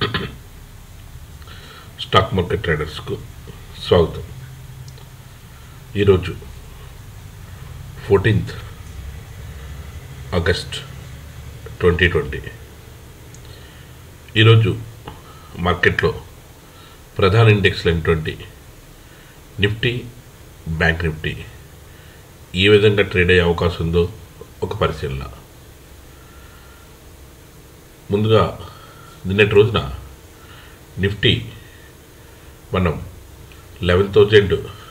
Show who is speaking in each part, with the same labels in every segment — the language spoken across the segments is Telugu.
Speaker 1: స్టాక్ మార్కెట్ ట్రేడర్స్కు స్వాగతం ఈరోజు ఫోర్టీన్త్ ఆగస్ట్ ట్వంటీ ట్వంటీ ఈరోజు మార్కెట్లో ప్రధాన ఇండెక్స్లు అయినటువంటి నిఫ్టీ బ్యాంక్ నిఫ్టీ ఏ విధంగా ట్రేడ్ అయ్యే అవకాశం ఉందో ఒక పరిశీలన ముందుగా నిన్నటి రోజున నిఫ్టీ మనం eleven thousand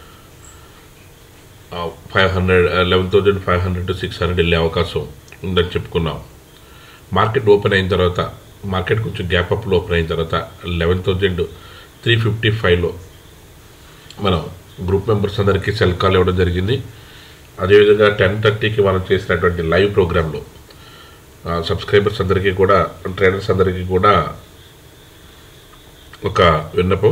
Speaker 1: five hundred eleven thousand five hundred to six hundred వెళ్ళే అవకాశం ఉందని చెప్పుకున్నాం మార్కెట్ ఓపెన్ అయిన తర్వాత మార్కెట్ కొంచెం గ్యాప్ అప్లో ఓపెన్ అయిన తర్వాత లెవెన్ థౌజండ్ త్రీ ఫిఫ్టీ ఫైవ్లో మనం గ్రూప్ మెంబర్స్ అందరికీ సెల్ కాల్ ఇవ్వడం జరిగింది అదేవిధంగా టెన్ థర్టీకి మనం చేసినటువంటి లైవ్ ప్రోగ్రాంలో సబ్స్క్రైబర్స్ అందరికీ కూడా ట్రేడర్స్ అందరికీ కూడా ఒక విన్నపం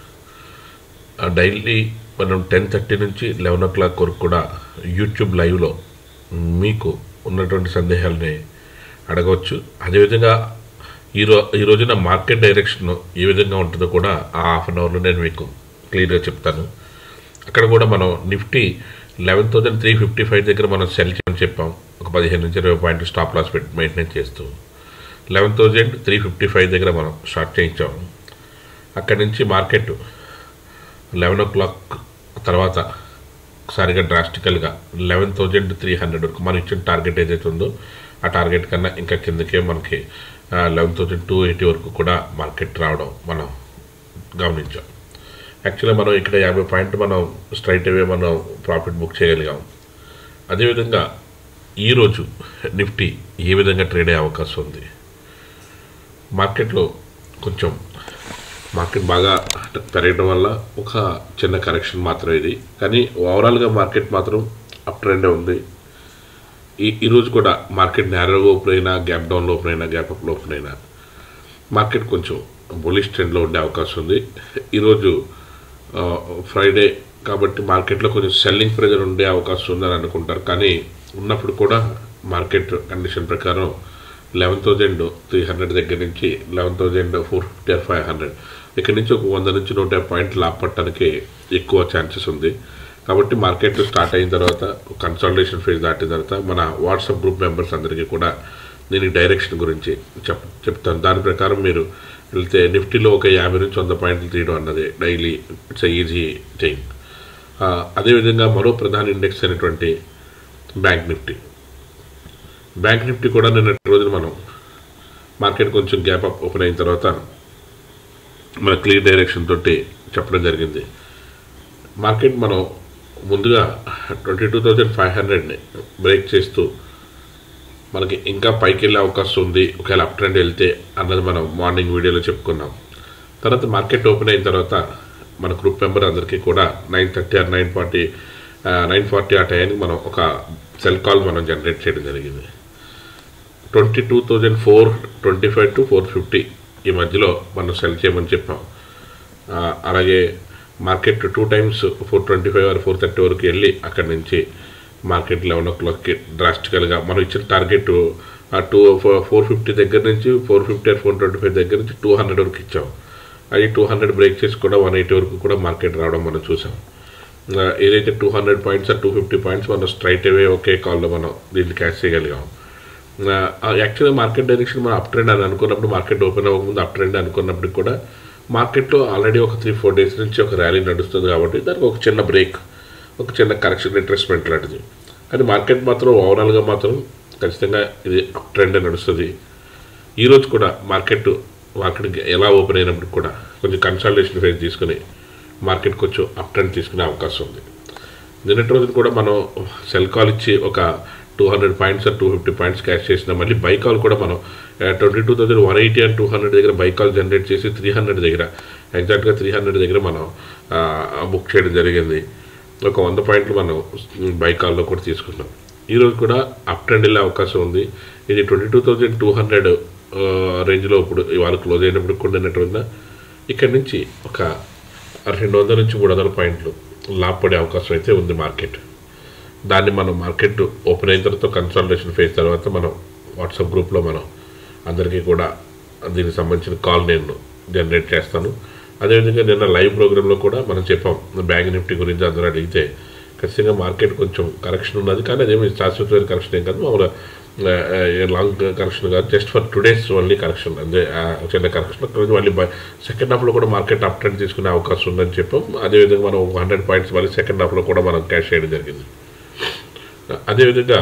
Speaker 1: డైలీ మనం టెన్ థర్టీ నుంచి లెవెన్ ఓ క్లాక్ వరకు కూడా యూట్యూబ్ లైవ్లో మీకు ఉన్నటువంటి సందేహాలని అడగవచ్చు అదేవిధంగా ఈ రో ఈ రోజున మార్కెట్ డైరెక్షన్ ఏ విధంగా ఉంటుందో కూడా ఆ హాఫ్ అన్ అవర్లో నేను మీకు క్లియర్గా చెప్తాను అక్కడ కూడా మనం Nifty eleven thousand three fifty five దగ్గర మనం సెల్ చేయమని చెప్పాం ఒక పదిహేను నుంచి ఇరవై పాయింట్ స్టాప్ లాస్ పెట్టి మెయింటైన్ చేస్తూ eleven thousand three fifty five దగ్గర మనం స్టార్ట్ చేయించాం అక్కడి నుంచి మార్కెట్ లెవెన్ ఓ క్లాక్ తర్వాత ఒకసారిగా డ్రాస్టికల్గా లెవెన్ థౌజండ్ త్రీ హండ్రెడ్ వరకు మనం ఇచ్చిన టార్గెట్ ఏదైతే ఉందో ఆ టార్గెట్ కన్నా ఇంకా కిందకే మనకి లెవెన్ థౌజండ్ టూ ఎయిటీ వరకు కూడా మార్కెట్ రావడం మనం గమనించాం యాక్చువల్గా మనం ఇక్కడ యాభై పాయింట్ మనం స్ట్రైట్ అవే మనం ప్రాఫిట్ బుక్ చేయగలిగాం అదేవిధంగా ఈరోజు నిఫ్టీ ఏ విధంగా ట్రేడ్ అయ్యే అవకాశం ఉంది మార్కెట్లో కొంచెం మార్కెట్ బాగా పెరగడం వల్ల ఒక చిన్న కరెక్షన్ మాత్రం ఇది కానీ ఓవరాల్గా మార్కెట్ మాత్రం అప్ ట్రెండే ఉంది ఈ ఈరోజు కూడా మార్కెట్ నేరోగా ఓపెన్ అయినా గ్యాప్ డౌన్లో ఓపెన్ అయినా గ్యాప్ అప్లో ఓపెన్ అయినా మార్కెట్ కొంచెం బులిష్ ట్రెండ్లో ఉండే అవకాశం ఉంది ఈరోజు ఫ్రైడే కాబట్టి మార్కెట్లో కొంచెం సెల్లింగ్ ప్రెజర్ ఉండే అవకాశం ఉందని అనుకుంటారు కానీ ఉన్నప్పుడు కూడా మార్కెట్ కండిషన్ ప్రకారం లెవెన్ థౌజండ్ త్రీ హండ్రెడ్ దగ్గర నుంచి eleven thousand four fifty or five hundred ఇక్కడ నుంచి ఒక వంద నుంచి నూట యాభై పాయింట్లు లాపట్టడానికి ఎక్కువ ఛాన్సెస్ ఉంది కాబట్టి మార్కెట్ స్టార్ట్ అయిన తర్వాత కన్సల్టేషన్ ఫేజ్ దాటిన తర్వాత మన వాట్సాప్ గ్రూప్ మెంబర్స్ అందరికీ కూడా దీనికి డైరెక్షన్ గురించి చెప్ చెప్తాను దాని ప్రకారం మీరు వెళ్తే నిఫ్టీలో ఒక యాభై నుంచి వంద పాయింట్లు తీయడం అన్నది డైలీ ఇట్స్ ఈజీ థింగ్ అదేవిధంగా మరో ప్రధాన ఇండెక్స్ అయినటువంటి బ్యాంక్ నిఫ్టీ బ్యాంక్ నిఫ్టీ కూడా నిన్నటి రోజున మనం మార్కెట్ కొంచెం గ్యాప్ అప్ ఓపెన్ అయిన తర్వాత మన క్లియర్ డైరెక్షన్ తోటి చెప్పడం జరిగింది మార్కెట్ మనం ముందుగా ట్వంటీ టూ థౌజండ్ ఫైవ్ హండ్రెడ్ని బ్రేక్ చేస్తూ మనకి ఇంకా పైకి వెళ్ళే అవకాశం ఉంది ఒకవేళ అప్ ట్రెండ్ వెళ్తే అన్నది మనం మార్నింగ్ వీడియోలో చెప్పుకున్నాం తర్వాత మార్కెట్ ఓపెన్ అయిన తర్వాత మన గ్రూప్ మెంబర్ అందరికీ కూడా nine thirty or nine forty nine forty ఆ టైంకి మనం ఒక సెల్ కాల్ మనం జనరేట్ చేయడం జరిగింది twenty two thousand four twenty five to four fifty ఈ మధ్యలో మనం సెల్ చేయమని చెప్పాం అలాగే market two times four twenty five or four thirty వరకు వెళ్ళి అక్కడి నుంచి మార్కెట్ లెవెన్ ఓ క్లాక్కి డ్రాస్టికల్గా మనం ఇచ్చిన టార్గెట్ టూ ఫోర్ ఫిఫ్టీ దగ్గర నుంచి four fifty or four twenty five దగ్గర నుంచి టూ హండ్రెడ్ వరకు ఇచ్చాం అది టూ హండ్రెడ్ బ్రేక్ చేసి కూడా వన్ ఎయిటీ వరకు కూడా మార్కెట్ రావడం మనం చూసాం ఏదైతే two hundred points two fifty points మనం స్ట్రైట్ అవే ఒకే కాల్లో మనం దీన్ని క్యాష్ చేయగలిగాం యాక్చువల్గా మార్కెట్ డైరెక్షన్ మనం అప్ ట్రెండ్ అని అనుకున్నప్పుడు మార్కెట్ ఓపెన్ అవ్వకముందు అప్ ట్రెండ్ అనుకున్నప్పుడు కూడా మార్కెట్లో ఆల్రెడీ ఒక త్రీ ఫోర్ డేస్ నుంచి ఒక ర్యాలీ నడుస్తుంది కాబట్టి దానికి ఒక చిన్న బ్రేక్ ఒక చిన్న కరెక్షన్ రిట్రెస్మెంట్ లాంటిది కానీ మార్కెట్ మాత్రం ఓవరాల్గా మాత్రం ఖచ్చితంగా ఇది అప్ ట్రెండ్ నడుస్తుంది ఈరోజు కూడా మార్కెట్ మార్కెట్ ఎలా ఓపెన్ అయినప్పుడు కూడా కొంచెం కన్సల్టేషన్ ఫేజ్ తీసుకుని మార్కెట్ కొంచెం అప్ ట్రెండ్ తీసుకునే అవకాశం ఉంది నిన్నటి రోజున కూడా మనం సెల్ కాల్ ఇచ్చి ఒక two hundred points two fifty points cash చేసిన మళ్ళీ బై కాల్ కూడా మనం twenty two thousand one eighty and two hundred దగ్గర బై కాల్ జనరేట్ చేసి త్రీ హండ్రెడ్ దగ్గర ఎగ్జాక్ట్గా త్రీ హండ్రెడ్ దగ్గర మనం బుక్ చేయడం జరిగింది ఒక వంద పాయింట్లు మనం బై కాల్లో కూడా తీసుకున్నాం ఈరోజు కూడా అప్ ట్రెండ్ వెళ్ళే అవకాశం ఉంది ఇది twenty two thousand two hundred రేంజ్లో ఇప్పుడు ఇవాళ క్లోజ్ అయినప్పుడు కూడా నిన్నట్టు ఇక్కడి నుంచి ఒక రెండు వందల నుంచి మూడు వందల పాయింట్లు లాభపడే అవకాశం అయితే ఉంది మార్కెట్ దాన్ని మనం మార్కెట్ ఓపెన్ అయిన తర్వాత కన్సల్టేషన్ ఫేజ్ తర్వాత మనం వాట్సాప్ గ్రూప్లో మనం అందరికీ కూడా దీనికి సంబంధించిన కాల్ నేను జనరేట్ చేస్తాను అదేవిధంగా నిన్న లైవ్ ప్రోగ్రాంలో కూడా మనం చెప్పాం బ్యాంక్ నిఫ్టీ గురించి అందరూ అడిగితే ఖచ్చితంగా మార్కెట్ కొంచెం కరెక్షన్ ఉన్నది కానీ అదేమి శాశ్వతమైన కరెక్షన్ ఏం కాదు మామూలుగా ఆ, ఆ, లాంగ్ కరెక్షన్ కాదు just for today's only correction అదే ఆ, చిన్న కరెక్షన్ అక్కడ మళ్ళీ సెకండ్ హాఫ్లో కూడా మార్కెట్ అప్ ట్రెండ్ తీసుకునే అవకాశం ఉందని చెప్పాం అదేవిధంగా మనం హండ్రెడ్ పాయింట్స్ మళ్ళీ సెకండ్ హాఫ్లో కూడా మనం క్యాష్ చేయడం జరిగింది అదేవిధంగా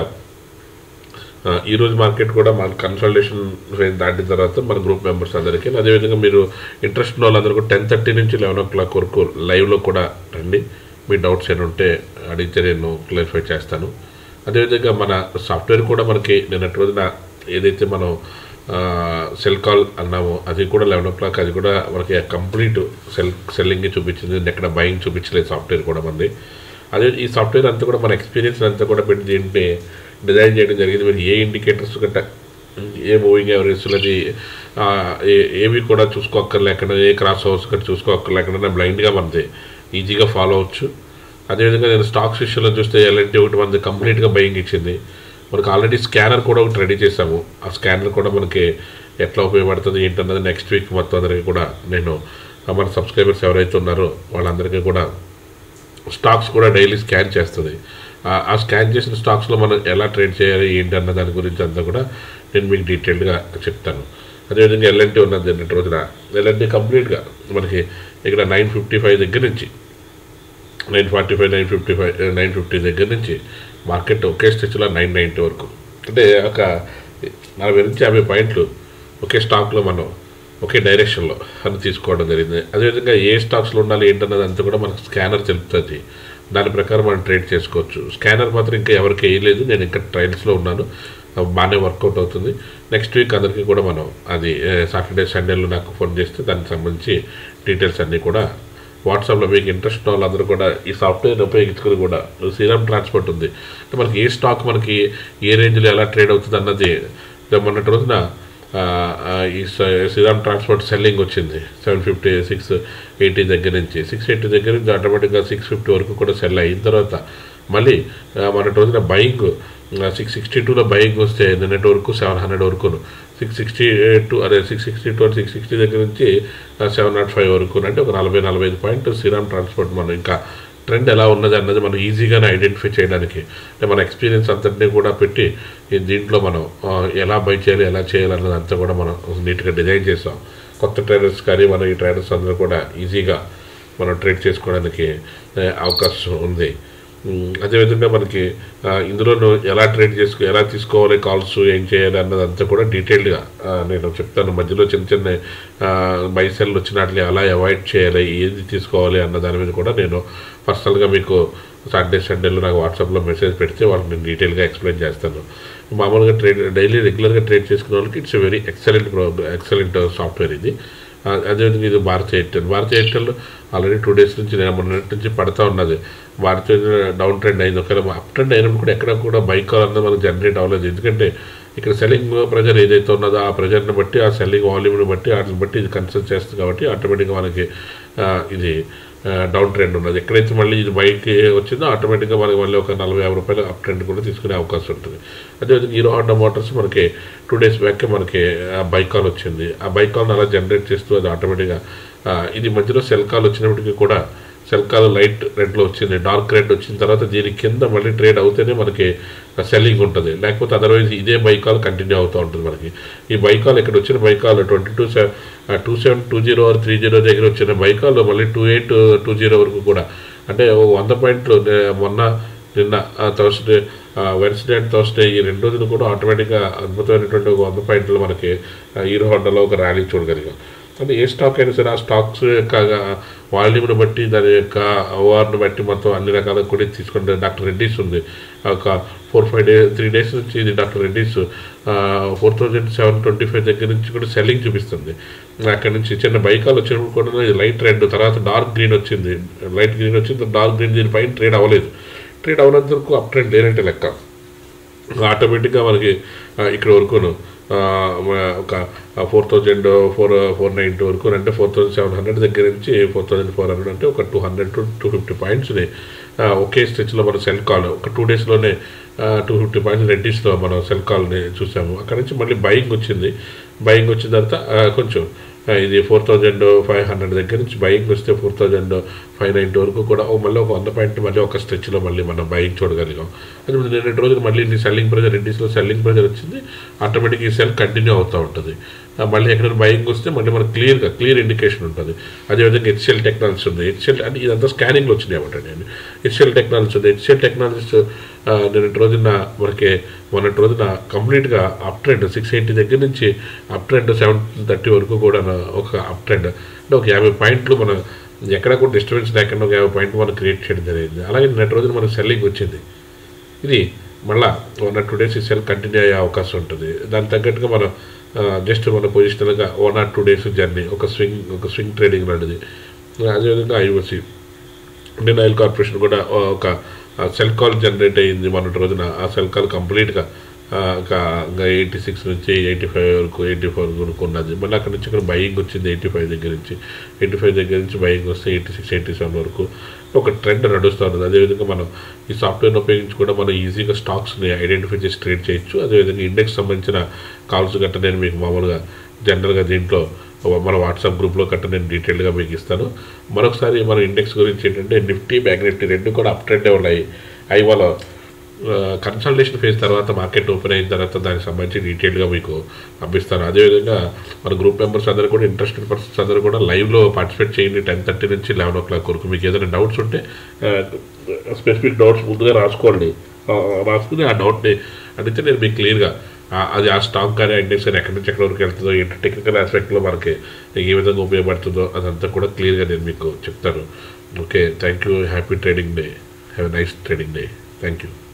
Speaker 1: ఆ, ఈ రోజు మార్కెట్ కూడా మన కన్సల్టేషన్ రేంజ్ దాటిన తర్వాత మన గ్రూప్ మెంబర్స్ అందరికీ అదేవిధంగా మీరు ఇంట్రెస్ట్ ఉన్న వాళ్ళందరూ కూడా టెన్ థర్టీ నుంచి లెవెన్ ఓ క్లాక్ వరకు లైవ్లో కూడా రండి మీ డౌట్స్ ఏమైనా ఉంటే అడిగితే నేను క్లారిఫై చేస్తాను అదేవిధంగా మన సాఫ్ట్వేర్ కూడా మనకి నిన్నటి రోజున ఏదైతే మనం సెల్ కాల్ అన్నామో అది కూడా లెవెన్ ఓ క్లాక్ అది కూడా మనకి కంప్లీట్ సెల్ సెల్లింగ్ చూపించింది ఎక్కడ బయింగ్ చూపించలేదు సాఫ్ట్వేర్ కూడా మనది అదే ఈ సాఫ్ట్వేర్ అంతా కూడా మన ఎక్స్పీరియన్స్ అంతా కూడా పెట్టి దీంట్లో డిజైన్ చేయడం జరిగింది మీరు ఏ ఇండికేటర్స్ గట్ట ఏ మూవింగ్ ఎవరేస్తున్నది ఏవి కూడా చూసుకోక్కర్లేకుండా ఏ క్రాస్ హౌస్ గట్ట చూసుకోక్కర్లేకుండా బ్లైండ్గా మనది ఈజీగా ఫాలో అవ్వచ్చు అదేవిధంగా నేను స్టాక్స్ విషయంలో చూస్తే ఎల్ఎన్టీ ఒకటి మనది కంప్లీట్గా బయింగ్ ఇచ్చింది మనకు ఆల్రెడీ స్కానర్ కూడా ఒకటి రెడీ చేసాము ఆ స్కానర్ కూడా మనకి ఎట్లా ఉపయోగపడుతుంది ఏంటన్నది నెక్స్ట్ వీక్ మొత్తం అందరికీ కూడా నేను మన సబ్స్క్రైబర్స్ ఎవరైతే ఉన్నారో వాళ్ళందరికీ కూడా స్టాక్స్ కూడా డైలీ స్కాన్ చేస్తుంది ఆ- ఆ స్కాన్ చేసిన స్టాక్స్లో మనం ఎలా ట్రేడ్ చేయాలి ఏంటి అన్న దాని గురించి అంతా కూడా నేను మీకు డీటెయిల్డ్గా చెప్తాను అదేవిధంగా ఎల్ఎన్టీ ఉన్నది నిన్నటి రోజున ఎల్ఎన్టీ కంప్లీట్గా మనకి ఇక్కడ నైన్ ఫిఫ్టీ ఫైవ్ దగ్గర నుంచి nine forty five nine fifty five nine fifty దగ్గర నుంచి మార్కెట్ ఒకే స్టెచ్లో నైన్ నైంటీ వరకు అంటే ఒక నలభై నుంచి యాభై పాయింట్లు ఒకే స్టాక్లో మనం ఒకే డైరెక్షన్లో అని తీసుకోవడం జరిగింది అదేవిధంగా ఏ స్టాక్స్లో ఉండాలి ఏంటన్నది అంతా కూడా మనకు స్కానర్ తెలుపుతుంది దాని ప్రకారం మనం ట్రేడ్ చేసుకోవచ్చు స్కానర్ మాత్రం ఇంకా ఎవరికి వేయలేదు నేను ఇంకా ట్రైల్స్లో ఉన్నాను బాగానే వర్కౌట్ అవుతుంది నెక్స్ట్ వీక్ అందరికీ కూడా మనం అది సాటర్డే సండేలో నాకు ఫోన్ చేస్తే దానికి సంబంధించి డీటెయిల్స్ అన్నీ కూడా వాట్సాప్లో మీకు ఇంట్రెస్ట్ ఉన్న వాళ్ళందరూ కూడా ఈ సాఫ్ట్వేర్ ఉపయోగించుకుని కూడా సీరం ట్రాన్స్పోర్ట్ ఉంది అంటే మనకి ఏ స్టాక్ మనకి ఏ రేంజ్లో ఎలా ట్రేడ్ అవుతుంది అన్నది ఇక మొన్నటి రోజున ఆ, ఆ, ఈ శ్రీరామ్ ట్రాన్స్పోర్ట్ సెల్లింగ్ వచ్చింది సెవెన్ ఫిఫ్టీ సిక్స్ ఎయిటీ దగ్గర నుంచి సిక్స్ ఎయిటీ దగ్గర నుంచి ఆటోమేటిక్గా సిక్స్ ఫిఫ్టీ వరకు కూడా సెల్ అయిన తర్వాత మళ్ళీ ఆ, మొన్నటి రోజున బయింగ్ సిక్స్ సిక్స్టీ టూలో బయింగ్ వస్తే నిన్నటి వరకు సెవెన్ హండ్రెడ్ వరకును సిక్స్ సిక్స్టీ టూ అదే six sixty two six sixty దగ్గర నుంచి సెవెన్ నాట్ ఫైవ్ వరకు అంటే ఒక నలభై నలభై ఐదు పాయింట్ శ్రీరామ్ ట్రాన్స్పోర్ట్ మనం ఇంకా ట్రెండ్ ఎలా ఉన్నది అన్నది మనం ఈజీగానే ఐడెంటిఫై చేయడానికి అంటే మన ఎక్స్పీరియన్స్ అంతటినీ కూడా పెట్టి ఈ దీంట్లో మనం ఆ, ఎలా బై చేయాలి ఎలా చేయాలి అన్నది అంతా కూడా మనం నీట్గా డిజైన్ చేసాం కొత్త ట్రైనర్స్ కానీ మన ఈ ట్రైనర్స్ అందరూ కూడా ఈజీగా మనం ట్రేడ్ చేసుకోవడానికి ఆ, అవకాశం ఉంది ఉమ్, అదేవిధంగా మనకి ఆ, ఇందులో ఎలా ట్రేడ్ చేసుకో ఎలా తీసుకోవాలి కాల్స్ ఏం చేయాలి అన్నది అంతా కూడా డీటెయిల్డ్గా నేను చెప్తాను మధ్యలో చిన్న చిన్న బైసెల్ వచ్చినట్లు ఎలా అవాయిడ్ చేయాలి ఏది తీసుకోవాలి అన్న దాని మీద కూడా నేను పర్సనల్గా మీకు సాటర్డే సండేలో నాకు వాట్సాప్లో మెసేజ్ పెడితే వాళ్ళకి నేను డీటెయిల్గా ఎక్స్ప్లెయిన్ చేస్తాను మామూలుగా ట్రేడ్ డైలీ రెగ్యులర్గా ట్రేడ్ చేసుకునే వాళ్ళకి it's very excellent excellent software ఇది ఆ, అదేవిధంగా ఇది Bharat Airtel Bharat Airtel already two days నుంచి నేను మొన్నటి నుంచి పడతా ఉన్నది భారత్ డౌన్ ట్రెండ్ అయింది ఒకవేళ అప్ ట్రెండ్ అయినప్పుడు కూడా ఎక్కడ కూడా బైక్ కాల్ అన్నది మనకు జనరేట్ అవ్వలేదు ఎందుకంటే ఇక్కడ సెల్లింగ్ ప్రెజర్ ఏదైతే ఉన్నదో ఆ ప్రెజర్ని బట్టి ఆ సెల్లింగ్ వాల్యూమ్ని బట్టి వాటిని బట్టి ఇది కన్సిడర్ చేస్తుంది కాబట్టి ఆటోమేటిక్గా మనకి ఆ, ఇది డౌన్ ట్రెండ్ ఉన్నది ఎక్కడైతే మళ్ళీ ఇది బైక్ వచ్చిందో ఆటోమేటిక్గా మనకి మళ్ళీ ఒక నలభై యాభై రూపాయలు అప్ ట్రెండ్ కూడా తీసుకునే అవకాశం ఉంటుంది అదేవిధంగా హీరో హోండా మోటార్స్ మనకి టూ డేస్ బ్యాక్ మనకి బైక్ కాల్ వచ్చింది ఆ బైక్ కాల్ని అలా జనరేట్ చేస్తూ అది ఆటోమేటిక్గా ఆ, ఇది మధ్యలో సెల్ కాల్ వచ్చినప్పటికీ కూడా సెల్ కాల్ లైట్ రెడ్లో వచ్చింది డార్క్ రెడ్ వచ్చిన తర్వాత దీని కింద మళ్ళీ ట్రేడ్ అవుతేనే మనకి సెల్లింగ్ ఉంటుంది లేకపోతే అదర్వైజ్ ఇదే బైకాల్ కంటిన్యూ అవుతూ ఉంటుంది మనకి ఈ బైకాల్ ఇక్కడ వచ్చిన buy call twenty two two seven two zero or three zero దగ్గర వచ్చిన బైకాల్ మళ్ళీ టూ ఎయిట్ టూ జీరో వరకు కూడా అంటే ఓ వంద పాయింట్లు నే- మొన్న నిన్న థర్స్డే వెన్స్డే అండ్ థర్స్డే ఈ రెండు రోజులు కూడా ఆటోమేటిక్గా అద్భుతమైనటువంటి ఒక వంద పాయింట్లు మనకి ఆ, హీరో హోండాలో ఒక ర్యాలీ చూడగలిగాం అంటే ఏ స్టాక్ అయినా సరే ఆ స్టాక్స్ యొక్క వాల్యూమ్ని బట్టి దాని యొక్క ఓఆర్ని బట్టి మొత్తం అన్ని రకాల కూడా తీసుకుంటే డాక్టర్ రెడ్డిస్ ఉంది ఒక four five day three days నుంచి ఇది doctor Reddy's four thousand seven twenty five దగ్గర నుంచి కూడా సెల్లింగ్ చూపిస్తుంది అక్కడ నుంచి చిన్న బైకాలు వచ్చినప్పుడు కూడా ఇది లైట్ రెడ్ తర్వాత డార్క్ గ్రీన్ వచ్చింది లైట్ గ్రీన్ వచ్చింది డార్క్ గ్రీన్ దీనిపైన ట్రేడ్ అవ్వలేదు ట్రేడ్ అవ్వనంత వరకు అప్ ట్రెండ్ లేనంటే లెక్క ఆటోమేటిక్గా మనకి ఆ, ఇక్కడ వరకును ఆ, మ- ఒక four thousand four four ninety వరకు అంటే ఫోర్ థౌజండ్ సెవెన్ హండ్రెడ్ దగ్గర నుంచి ఫోర్ థౌజండ్ ఫోర్ హండ్రెడ్ అంటే ఒక two hundred to two fifty పాయింట్స్ని ఒకే స్టెచ్లో మనం సెల్ కాల్ ఒక టూ డేస్లోనే టూ ఫిఫ్టీ పాయింట్స్ రెడ్డిస్లో మనం సెల్ కాల్ని చూసాము అక్కడ నుంచి మళ్ళీ బయింగ్ వచ్చింది బయింగ్ వచ్చిన తర్వాత ఆ, కొంచెం ఆ, ఇది ఫోర్ థౌజండ్ ఫైవ్ హండ్రెడ్ దగ్గర నుంచి బయింగ్ వస్తే ఫోర్ థౌజండ్ ఫైవ్ నైంటీ వరకు కూడా ఓ మళ్ళీ ఒక వంద పాయింట్ మళ్ళీ ఒక స్ట్రెచ్లో మళ్ళీ మనం బయింగ్ చూడగలిగాం అది నేను రెండు రోజులు మళ్ళీ ఇది సెల్లింగ్ ప్రెజర్ ఇండీస్లో సెల్లింగ్ ప్రెజర్ వచ్చింది ఆటోమేటిక్ ఈ సెల్ కంటిన్యూ అవుతూ ఉంటుంది ఆ, మళ్ళీ ఎక్కడైనా బయింగ్ వస్తే మళ్ళీ మనకు క్లియర్గా క్లియర్ ఇండికేషన్ ఉంటుంది అదేవిధంగా హెచ్సిఎల్ టెక్నాలజీస్ ఉంది హెచ్సిఎల్ అంటే ఇదంతా స్కానింగ్లో వచ్చినాయి అన్నమాట నేను హెచ్సిఎల్ టెక్నాలజీస్ ఉంది హెచ్సిఎల్ టెక్నాలజీస్ నిన్నటి రోజున మనకి మొన్నటి రోజున కంప్లీట్గా అప్ ట్రెండ్ సిక్స్ ఎయిటీ దగ్గర నుంచి అప్ ట్రెండ్ సెవెన్ థర్టీ వరకు కూడా ఒక అప్ ట్రెండ్ అంటే ఒక యాభై పాయింట్లు మన ఎక్కడ కూడా డిస్టర్బెన్స్ లేకుండా ఒక యాభై పాయింట్లు మనం క్రియేట్ చేయడం జరిగింది అలాగే నిన్నటి రోజున మనకు సెల్లింగ్ వచ్చింది ఇది మళ్ళా వన్ ఆర్ టూ డేస్ ఈ సెల్ కంటిన్యూ అయ్యే అవకాశం ఉంటుంది దానికి తగ్గట్టుగా మనం జస్ట్ మన పొజిషనల్గా one or two days journey ఒక స్వింగ్ ఒక స్వింగ్ ట్రేడింగ్ లాంటిది అదేవిధంగా ఐఓసి ఇండియన్ ఆయిల్ కార్పొరేషన్ కూడా ఒక సెల్ కాల్ జనరేట్ అయ్యింది మొన్నటి రోజున ఆ సెల్ కాల్ కంప్లీట్గా ఇంకా ఎయిటీ సిక్స్ నుంచి ఎయిటీ ఫైవ్ వరకు ఎయిటీ ఫోర్ వరకు ఉన్నది మళ్ళీ అక్కడ నుంచి ఇక్కడ బయింగ్ వచ్చింది ఎయిటీ ఫైవ్ దగ్గర నుంచి ఎయిటీ ఫైవ్ దగ్గర నుంచి బయింగ్ వస్తే ఎయిటీ సిక్స్ ఎయిటీ సెవెన్ వరకు ఒక ట్రెండ్ నడుస్తూ ఉన్నది అదేవిధంగా మనం ఈ సాఫ్ట్వేర్ని ఉపయోగించి కూడా మనం ఈజీగా స్టాక్స్ని ఐడెంటిఫై చేసి ట్రేడ్ చేయొచ్చు అదేవిధంగా ఇండెక్స్ సంబంధించిన కాల్స్ గట్ట నేను మీకు మామూలుగా జనరల్గా దీంట్లో మన వాట్సాప్ గ్రూప్లో కట్ట నేను డీటెయిల్గా మీకు ఇస్తాను మరొకసారి మన ఇండెక్స్ గురించి ఏంటంటే నిఫ్టీ బ్యాంక్ నిఫ్టీ రెండు కూడా అప్ ట్రెండే ఉన్నాయి అవి వాళ్ళ కన్సల్టేషన్ ఫేజ్ తర్వాత మార్కెట్ ఓపెన్ అయిన తర్వాత దానికి సంబంధించి డీటెయిల్గా మీకు పంపిస్తాను అదేవిధంగా మన గ్రూప్ మెంబర్స్ అందరూ కూడా ఇంట్రెస్టెడ్ పర్సన్స్ అందరూ కూడా లైవ్లో పార్టిసిపేట్ చేయండి టెన్ థర్టీ నుంచి లెవెన్ ఓ క్లాక్ వరకు మీకు ఏదైనా డౌట్స్ ఉంటే స్పెసిఫిక్ డౌట్స్ ముందుగా రాసుకోండి ఆ, రాసుకుని ఆ డౌట్ని అడిగితే నేను మీకు క్లియర్గా అది ఆ స్టాక్ కానీ ఇండెక్స్ కానీ ఎక్కడి నుంచి ఎక్కడి వరకు వెళ్తుందో ఏంటి టెక్నికల్ ఆస్పెక్ట్లో మనకి ఏ విధంగా ఉపయోగపడుతుందో అదంతా కూడా క్లియర్గా నేను మీకు చెప్తాను okay thank you happy trading day have nice trading day thank you